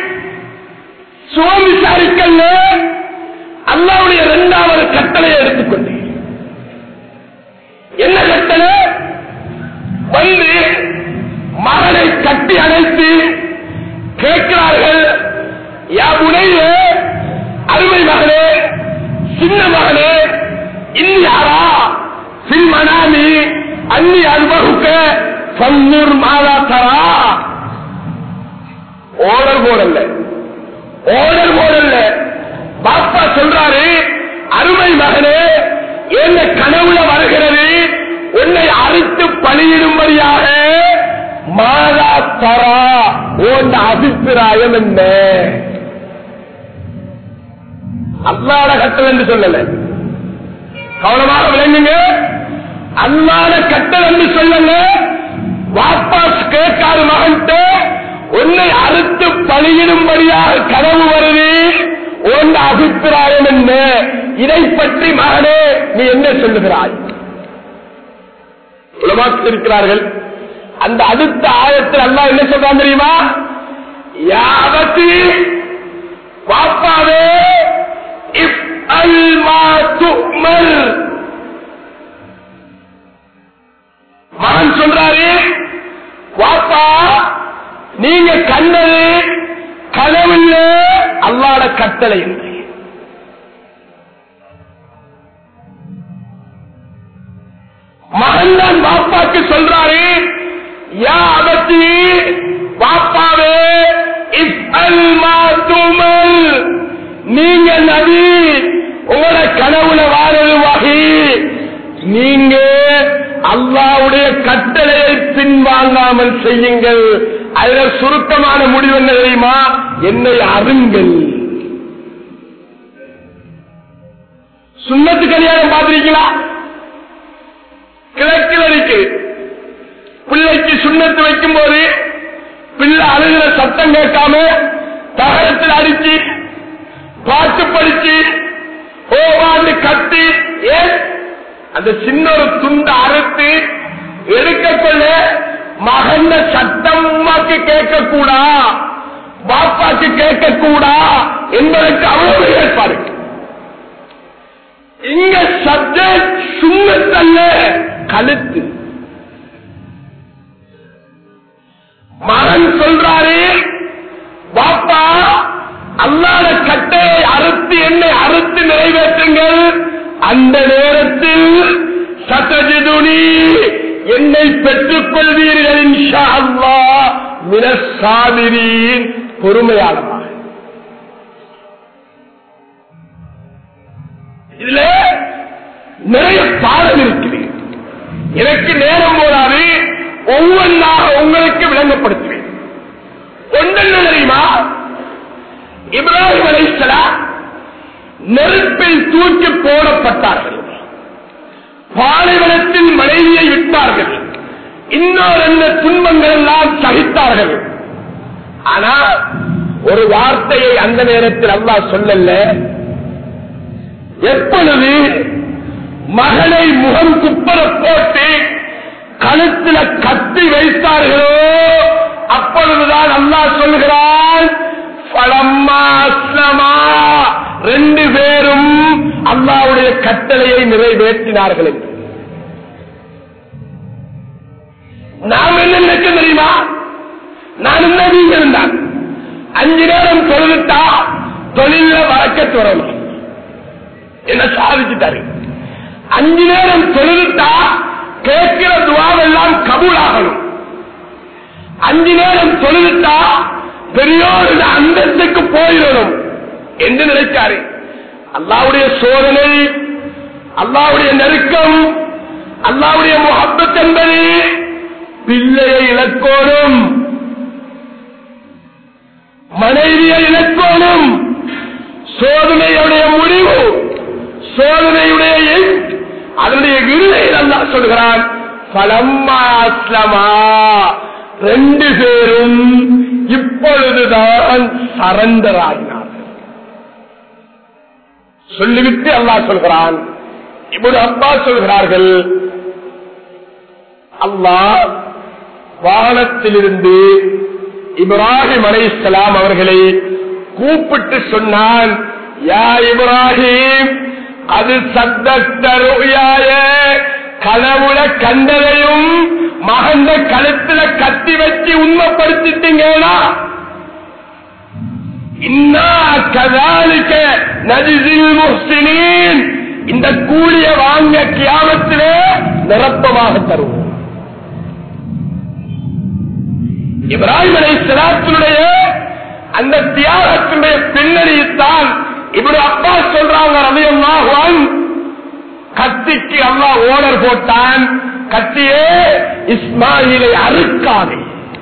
சுகம் விசாரிக்கல அல்லாவுடைய இரண்டாவது கட்டளையை எடுத்துக்கொண்டு என்ன கட்டளை வந்து மகனை கட்டி அணைத்து கேட்கிறார்கள் யா உடைய அருமை மகனே சின்ன மகனே இந்தியாரா சின் மனாமி அன்னி அன்பகுக்க பன்னூர் மாதா தரா ஓடர் போடல்ல ஓடர் போடல்ல பாப்பா சொல்றாரு அருமை மகனே என்ன கனவுல வருகிறது உன்னை அறுத்து பலியிடும்படியாக மாதா தரா உன் அபிப்பிராயம் என்ன அல்லாத கட்டல் என்று சொல்லல கவனமாக விளங்குங்க அல்லாத கட்டல் என்று சொல்லல வாப்பாஸ் கேட்காது மகன்கிட்ட உன்னை அறுத்து பலியிடும்படியாக கனவு வருது உன் அபிப்பிராயம் என்ன இதை பற்றி மகனே நீ என்ன சொல்லுகிறாய் உலமாக்கு இருக்கிறார்கள் அந்த அடுத்த ஆயத்தில் அல்லாஹ் என்ன சொல்றான் தெரியுமா யாவத்தி பாப்பாவே இப் அல் மா துமர் மகன் சொல்றாரு வாப்பா நீங்க கண்டது கனவுல அல்லாட கட்டளை என்று மகன் தான் பாப்பாக்கு சொல்றாரு யா அபத்தி பாப்பாவே இஃபல் மா துமல் நீங்க நபி உங்களோட கனவுல வாழது வகை நீங்க அல்லாவுடைய கட்டளையை பின்வாங்காமல் செய்யுங்கள் அதுல சுருக்கமான முடிவு என்ன தெரியுமா என்னை அருங்கள் சுண்ணத்து கல்யாணம் பார்த்திருக்கீங்களா கிழக்கில் இருக்கு பிள்ளைக்கு சுண்ணத்து வைக்கும் போது பிள்ளை அழுகிற சத்தம் கேட்காம தகரத்தில் அடிச்சு பாட்டு படிச்சு ஓவாண்டு கட்டி ஏன் அந்த சின்ன ஒரு துண்டு அறுத்து எடுக்கக்கொள்ள மகந்த சத்தமாக்கு கேட்கக்கூடா பாப்பாக்கு கேட்கக்கூடா என்பதற்கு அவ்வளவு ஏற்பாடு இங்க சப்ஜெக்ட் சுண்ணத்தல்ல கழுத்து மகன் சொல்றாரு பாப்பா அல்லாத கட்டையை அறுத்து என்னை அறுத்து நிறைவேற்றுங்கள் அந்த நேரத்தில் சத்தஜிதுனி என்னை பெற்றுக் கொள்வீர்கள் இன்ஷா அல்லா மினசாதிரின் பொறுமையாளமாக இதுல நிறைய பாடம் இருக்குது எனக்கு நேரம் போதாது ஒவ்வொன்றாக உங்களுக்கு விளங்கப்படுத்துவேன் ஒன்றென்ன தெரியுமா இப்ராஹிம் அலைசலாம் நெருப்பில் தூக்கி போடப்பட்டார்கள் பாலைவனத்தின் மனைவியை விட்டார்கள் இன்னொரு என்ன துன்பங்கள் எல்லாம் சகித்தார்கள் ஆனா ஒரு வார்த்தையை அந்த நேரத்தில் அல்லாஹ் சொல்லல எப்பொழுது மகனை முகம் குப்பர போட்டு கழுத்துல கத்தி வைத்தார்களோ அப்பொழுதுதான் அல்லாஹ் சொல்கிறான் பலம்மா அஸ்லமா ரெண்டு பேரும் அல்லாவுடைய கட்டளையை நிறைவேற்றினார்கள் என்று நாம் என்ன நினைக்க தெரியுமா நான் என்ன நீங்க இருந்தான் அஞ்சு நேரம் தொழுதுட்டா தொழில வழக்க வரணும் என்ன சாதிச்சுட்டாரு அஞ்சு நேரம் தொழுதுட்டா கேட்கிற துவாவெல்லாம் கபூல் ஆகணும் அஞ்சு நேரம் தொழுதுட்டா பெரியோர் அந்தத்துக்கு போயிடணும் என்று நினைக்காரு அல்லாவுடைய சோதனை அல்லாவுடைய நெருக்கம் அல்லாவுடைய முகப்பத் என்பது பிள்ளையை இழக்கோணும் மனைவியை இழக்கோணும் சோதனையுடைய முடிவு சோதனையுடைய எண், அதனுடைய விருதையில் அல்லா சொல்கிறான் பலம்மா அஸ்லமா ரெண்டு பேரும் இப்பொழுதுதான் சரண்டர் ஆகினார்கள் சொல்லிவிட்டு அல்லாஹ் சொல்கிறான் இப்படி அப்பா சொல்கிறார்கள் அல்லாஹ் வானத்திலிருந்து இப்ராஹிம் அலைஹிஸ்ஸலாம் அவர்களை கூப்பிட்டு சொன்னான் யா இப்ராஹிம் அது சத்தருயாய கனவுல கண்டதையும் மகந்த கழுத்துல கத்தி வச்சு உண்மைப்படுத்திட்டீங்கன்னா இன்னா கதாலிக்க நஜிசில் முஹ்சினீன் இந்த கூலிய வாங்க கியாமத்திலே நிரப்பமாக தருவோம் இப்ராஹிம் அலை சிலாத்தினுடைய அந்த தியாகத்தினுடைய பின்னணியைத்தான் இப்படி அப்பா சொல்றாங்க ரவியம்மாகுவான் கத்திக்கு அம்மா ஓடர் போட்டான் கத்தியே இஸ்மாயிலை அறுக்காதே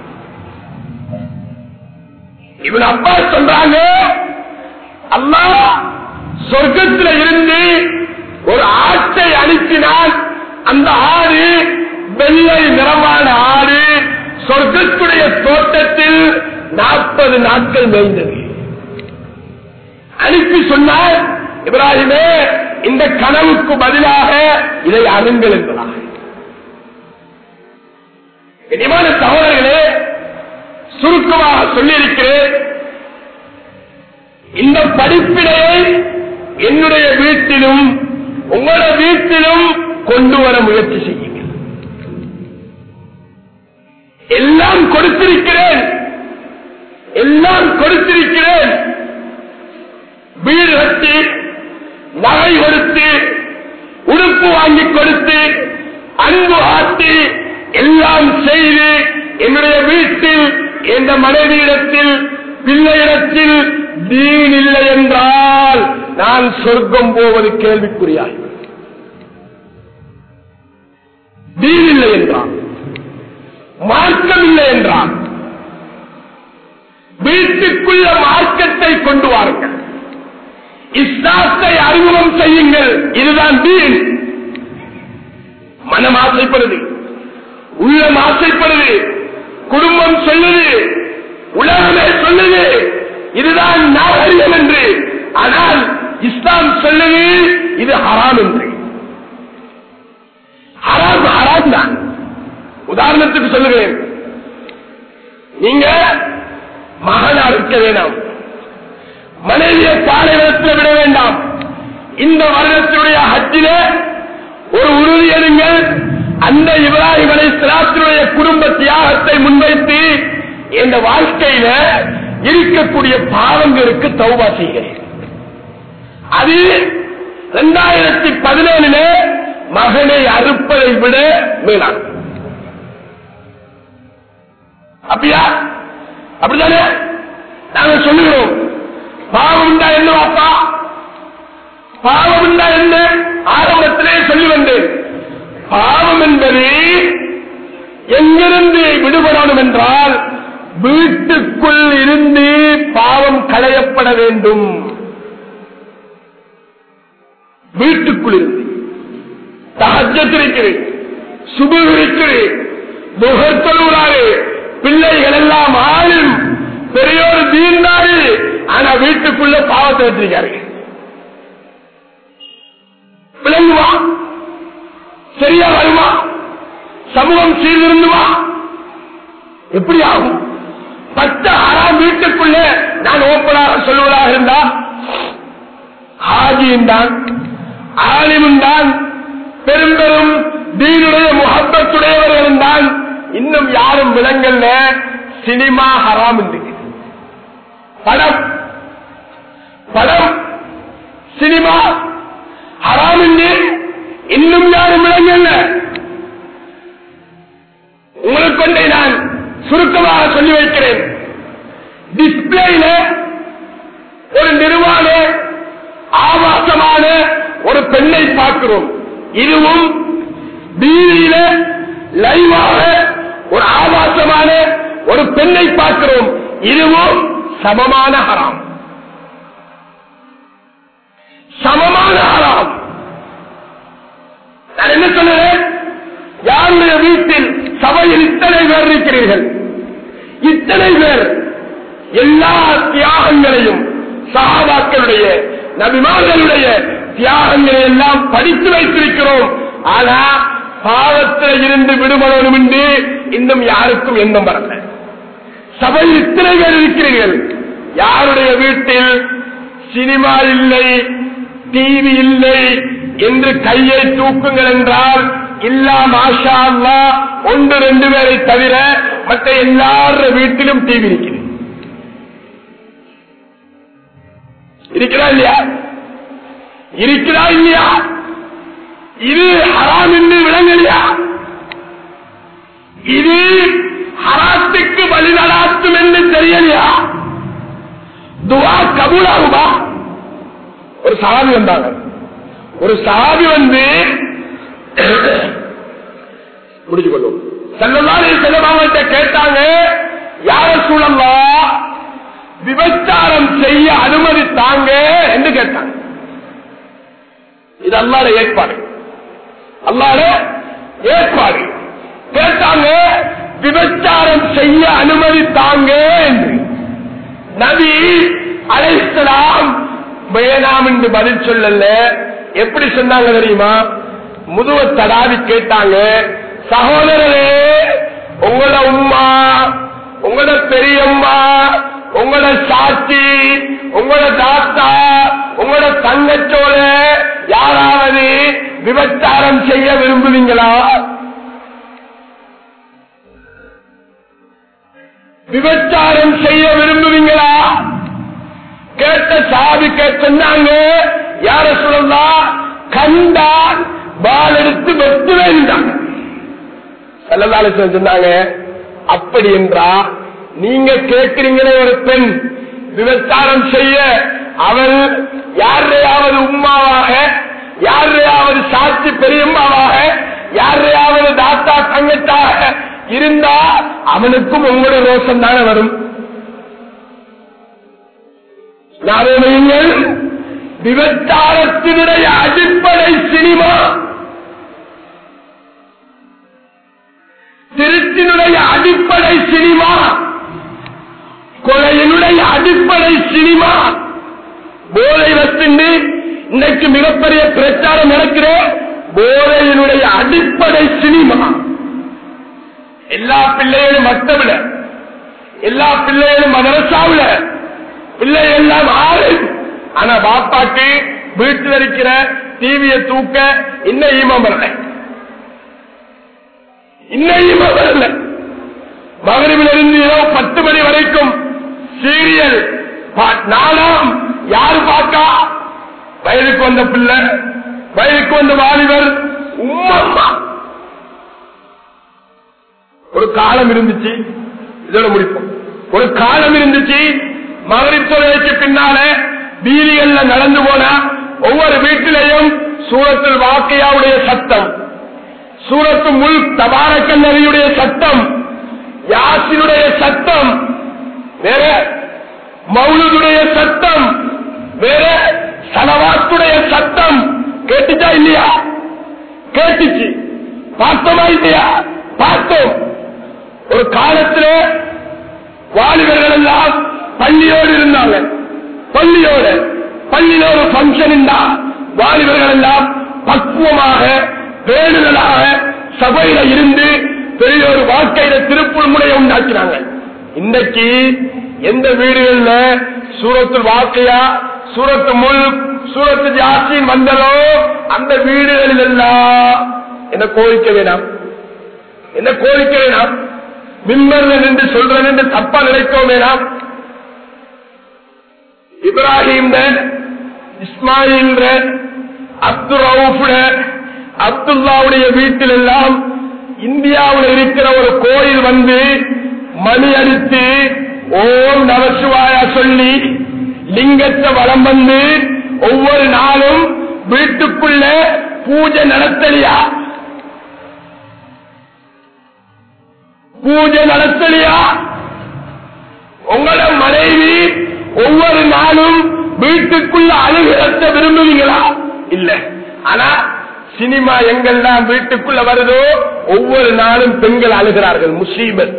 இவன் அப்பா சொல்றாங்க அம்மா சொர்க்கத்தில் இருந்து ஒரு ஆட்டை அனுப்பினால் அந்த ஆடு வெள்ளை நிறமான ஆடு சொர்க்கத்துடைய தோட்டத்தில் நாற்பது நாட்கள் மேய்ந்தது அனுப்பி சொன்னார் இப்ராஹிமே இந்த கனவுக்கு பதிலாக இதை அருங்கள் என்பதாக இனிமான சகோதரர்களே சுருக்கமாக சொல்லியிருக்கிறேன் இந்த படிப்பினையை என்னுடைய வீட்டிலும் உங்களோட வீட்டிலும் கொண்டு வர முயற்சி செய்யுங்கள் எல்லாம் கொடுத்திருக்கிறேன் எல்லாம் கொடுத்திருக்கிறேன் வீடு கட்டி நகை கொடுத்து உடுப்பு வாங்கி கொடுத்து அன்பு ஆட்டி எல்லாம் செய்து என்னுடைய வீட்டில் எந்த மனைவியிடத்தில் பிள்ளையிடத்தில் தீன் இல்லை என்றால் நான் சொர்க்கம் போவது கேள்விக்குறியாய் தீன் என்றான் வீட்டுக்குள்ள மார்க்கத்தை கொண்டு வாருங்கள் இஸ்லாத்தை அறிமுகம் செய்யுங்கள் இதுதான் தீன் மனம் ஆசைப்படுது உள்ளம் ஆசைப்படுது குடும்பம் சொல்லுது உலகமே சொல்லுது இதுதான் நாகரிகம் என்று ஆனால் இஸ்லாம் சொல்லுது இது ஹராம் என்று ஹராம் ஹராம் தான் உதாரணத்துக்கு சொல்லுகிறேன் நீங்க மகனா இருக்க வேண்டாம் மனைவியை பாலைவனத்தில் விட வேண்டாம் இந்த வருடத்தினுடைய ஹஜ்ஜில ஒரு உறுதி எடுங்கள் அந்த இப்ராஹிம் அலை சிலாத்தினுடைய குடும்ப தியாகத்தை முன்வைத்து இந்த வாழ்க்கையில இருக்கக்கூடிய பாவங்களுக்கு தௌபா செய்கிறேன் அது இரண்டாயிரத்தி பதினேழுல மகனை அறுப்பதை விட மேலான் அப்படியா அப்படித்தானே நாங்க சொல்லுகிறோம் பாவம் உண்டா என்ன அப்பா பாவம் உண்டா என்ன ஆரம்பத்திலே சொல்லி வந்தேன் பாவம் என்பது எங்கிருந்து விடுபடணும் என்றால் வீட்டுக்குள் இருந்து பாவம் களையப்பட வேண்டும் வீட்டுக்குள் இருந்து தகஜத்திருக்கிறேன் சுபு இருக்கிறேன் முகத்தொழுகிறாரு பிள்ளைகள் எல்லாம் ஆளும் பெரியோர் தீர்ந்தாரு ஆனா வீட்டுக்குள்ள பாவத்தை வச்சிருக்காரு விளங்குவா சரியா வருமா சமூகம் சீர்திருந்துமா எப்படி ஆகும் பத்து ஆறாம் வீட்டுக்குள்ள நான் ஓப்பனாக சொல்லுவதாக இருந்தா ஹாஜியும் தான் ஆலிமும் தான் பெரும் பெரும் தீனுடைய முகப்பத்துடையவர்களும் தான் இன்னும் யாரும் விலங்கல்ல சினிமா ஹராம் என்று படம் படம் சினிமா ஹராம் என்று இன்னும் யாரும் விலங்கல்ல உங்களுக்கு கொண்டே நான் சுருக்கமாக சொல்லி வைக்கிறேன் டிஸ்பிளேல ஒரு நிர்வாண ஆபாசமான ஒரு பெண்ணை பார்க்கிறோம் இதுவும் டிவியில லைவாக ஒரு ஆபாசமான ஒரு பெண்ணை பார்க்கிறோம் இதுவும் சமமான ஹராம் சமமான ஹராம் நான் என்ன சொல்லுறேன் யாருடைய வீட்டில் சபையில் இத்தனை பேர் இருக்கிறீர்கள் இத்தனை பேர் எல்லா தியாகங்களையும் சகாபாக்களுடைய நபிமார்களுடைய தியாகங்களை எல்லாம் படித்து வைத்திருக்கிறோம் ஆனா பாவத்தில் இருந்து விடுபடணும் என்று இன்னும் யாருக்கும் எண்ணம் வரல சபையில் இத்தனை பேர் இருக்கிறீர்கள் யாருடைய வீட்டில் சினிமா இல்லை டிவி இல்லை என்று கையை தூக்குங்கள் என்றால் இல்லா மாஷா அல்லா ஒன்று ரெண்டு பேரை தவிர மற்ற எல்லார வீட்டிலும் டிவி இருக்கிறது இருக்கிறா இல்லையா இருக்கிறா இல்லையா இது ஹராம் என்று விளங்கலையா இது ஹராத்துக்கு வழிநடாத்தும் என்று தெரியலையா துவா கபூலாகுமா ஒரு சாவி வந்தாங்க ஒரு சாவி வந்து முடிச்சு கொள்ளும் செல்லலாரி செல்லவாங்கிட்ட கேட்டாங்க யார சூழல்லா விபச்சாரம் செய்ய அனுமதி தாங்க என்று கேட்டாங்க இது அல்லாட ஏற்பாடு அல்லாட ஏற்பாடு கேட்டாங்க விபச்சாரம் செய்ய அனுமதி தாங்க என்று நபி அலைசலாம் வேணாம் என்று பதில் சொல்லல எப்படி சொன்னாங்க தெரியுமா முதுவ தடாவி கேட்டாங்க சகோதரரே உங்களோட உம்மா உங்களோட பெரியம்மா உங்களோட சாட்சி உங்களோட தாத்தா உங்களோட தங்கச்சோட யாராவது விபச்சாரம் செய்ய விரும்புவீங்களா விபச்சாரம் செய்ய விரும்புவீங்களா கேட்ட சாதி சொன்னாங்க யார சொல்லலாம் கண்டான் பால் எடுத்து வெட்டு வேண்டாங்க செல்லதால சொன்னாங்க அப்படி என்றா நீங்க கேட்கிறீங்களே ஒரு பெண் விபச்சாரம் செய்ய அவர் யாரையாவது உம்மாவாக யாரையாவது சாட்சி பெரியம்மாவாக யாரையாவது தாத்தா தங்கத்தாக இருந்தா அவனுக்கும் உங்களுடைய ரோஷம் தானே வரும் ஞாபகங்கள் விபச்சாரத்தினுடைய அடிப்படை சினிமா திருச்சினுடைய அடிப்படை சினிமா கொலையினுடைய அடிப்படை சினிமா போதை வச்சுண்டு இன்னைக்கு மிகப்பெரிய பிரச்சாரம் நடக்கிற போதையினுடைய அடிப்படை சினிமா எல்லா பிள்ளைகளும் மக்தவில எல்லா பிள்ளைகளும் மதரசாவில பிள்ளை எல்லாம் ஆறு ஆனா பாப்பாக்கு வீட்டில் இருக்கிற டிவியை தூக்க இன்னும் ஈமம் வரல இன்னும் ஈமம் வரல மகரிவில் இருந்து இரவு பத்து மணி வரைக்கும் சீரியல் நாளாம் யாரு பார்க்கா வயதுக்கு வந்த பிள்ளை வயதுக்கு வந்த வாலிபர் உம்மம்மா ஒரு காலம் இருந்துச்சு இதோட முடிப்போம் ஒரு காலம் இருந்துச்சு மகளிர் தொழிலுக்கு பின்னால வீதிகள்ல நடந்து போனா ஒவ்வொரு வீட்டிலையும் சூரத்தில் வாக்கையாவுடைய சத்தம் சூரத்து முள் தபாரக்கல்லறியுடைய சத்தம் யாசினுடைய சத்தம் வேற மௌலுடைய சத்தம் வேற சலவாத்துடைய சத்தம் கேட்டுச்சா இல்லையா கேட்டுச்சு பார்த்தோமா இல்லையா பார்த்தோம் ஒரு காலத்துல வாலிபர்கள் எல்லாம் பள்ளியோடு இருந்தாங்க பள்ளியோடு பள்ளியில ஒரு பங்கன் இருந்தா வாலிபர்கள் எல்லாம் பக்குவமாக பேணுதலாக சபையில இருந்து பெரிய ஒரு வாழ்க்கையில திருப்புள் முறையை உண்டாக்கினாங்க இன்றைக்கு எந்த வீடுகள்ல சூரத்து வாழ்க்கையா சூரத்து முள் சூரத்து ஜாஸ்தின் வந்ததோ அந்த வீடுகளில் எல்லாம் என்ன கோரிக்கை வேணாம் என்ன கோரிக்கை வேணாம் மிம்மர்கள் என்று சொல்றேன் என்று தப்பா நினைக்கவும் வேணாம் இப்ராஹிம் இஸ்மாயில் அப்துல் ரவுஃப் அப்துல்லாவுடைய வீட்டில் எல்லாம் இந்தியாவில் இருக்கிற ஒரு கோயில் வந்து மணி அடித்து ஓம் நமசிவாயா சொல்லி லிங்கத்தை வளம் வந்து ஒவ்வொரு நாளும் வீட்டுக்குள்ள பூஜை நடத்தலியா பூஜை நடத்தலியா உங்களோட மனைவி ஒவ்வொரு நாளும் வீட்டுக்குள்ள அழுகிறத விரும்புவீங்களா இல்ல ஆனா சினிமா எங்கெல்லாம் வீட்டுக்குள்ள வருதோ ஒவ்வொரு நாளும் பெண்கள் அழுகிறார்கள் முசீபத்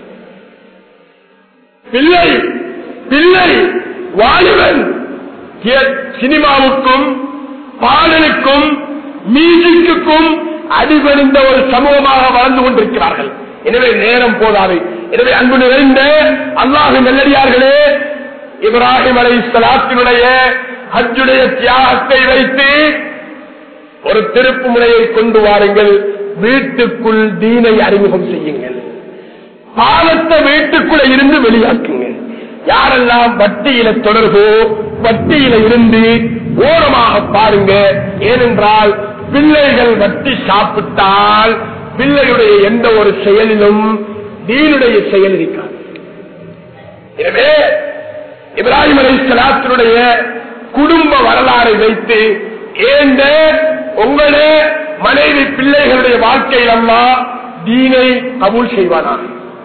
பிள்ளை பிள்ளை வாலிபன் சினிமாவுக்கும் பாடலுக்கும் மியூசிக்குக்கும் அடிபணிந்த ஒரு சமூகமாக வாழ்ந்து கொண்டிருக்கிறார்கள் எனவே நேரம் போதாது எனவே அன்பு நிறைந்த அல்லாஹு நல்லடியார்களே இப்ராஹிம் அலை சலாத்தினுடைய ஹஜ்ஜுடைய தியாகத்தை வைத்து ஒரு திருப்பு முறையை கொண்டு வாருங்கள் வீட்டுக்குள் தீனை அறிமுகம் செய்யுங்கள் பாவத்தை வீட்டுக்குள்ள இருந்து வெளியாக்குங்க யாரெல்லாம் வட்டியில தொடர்போ வட்டியில இருந்து ஓரமாக பாருங்க ஏனென்றால் பிள்ளைகள் வட்டி சாப்பிட்டால் பிள்ளையுடைய எந்த ஒரு செயலிலும் தீனுடைய செயல் இருக்காது எனவே இப்ராஹிம் அலி சலாத்தினுடைய குடும்ப வரலாறை வைத்து ஏந்த உங்களே மனைவி பிள்ளைகளுடைய வாழ்க்கையில் அல்லா தீனை கபூல் செய்வானா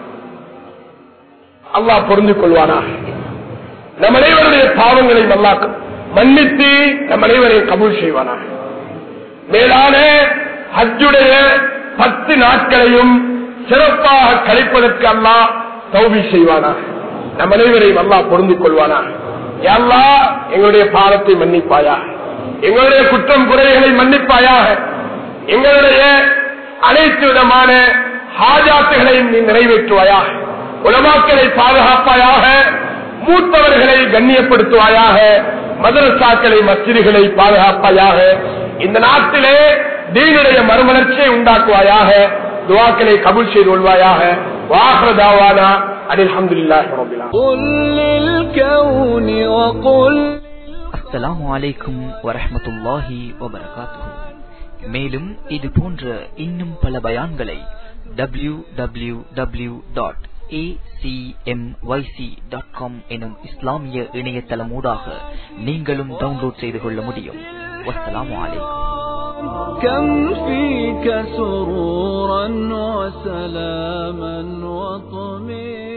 அல்லாஹ் பொருந்து கொள்வானா நம் அனைவருடைய பாவங்களை நல்லா மன்னித்து நம் அனைவரையும் கபூல் செய்வானா மேலான ஹஜ்ஜுடைய பத்து நாட்களையும் சிறப்பாக கழிப்பதற்கு அல்லா தௌபி செய்வானா நம் அனைவரையும் அல்லா பொருந்திக் கொள்வானா எல்லா எங்களுடைய பாவத்தை மன்னிப்பாயா எங்களுடைய குற்றம் குறைகளை மன்னிப்பாயாக எங்களுடைய அனைத்து விதமான ஹாஜாத்துகளையும் நீ நிறைவேற்றுவாயாக உலமாக்களை பாதுகாப்பாயாக மூத்தவர்களை கண்ணியப்படுத்துவாயாக மதரசாக்களை மசிதிகளை பாதுகாப்பாயாக இந்த நாட்டிலே தீனுடைய மறுமலர்ச்சியை உண்டாக்குவாயாக துவாக்களை கபுல் செய்து கொள்வாயாக வாகதாவானா அனில் அஹமதுல்லாஹி ரபில்
قل للكون وقل
அஸ்ஸலாமு அலைக்கும் வரஹ்மத்துல்லாஹி வபரகாத்துஹு மேலும் இது போன்ற இன்னும் பல பயான்களை டபிள்யூ டபிள்யூ டபிள்யூ டாட் எனும் இஸ்லாமிய இணையதளமூடாக நீங்களும் டவுன்லோட் செய்து கொள்ள முடியும் வஸ்ஸலாமு அலைக்கும்
كم فيك سرورا وسلاما وطمئنا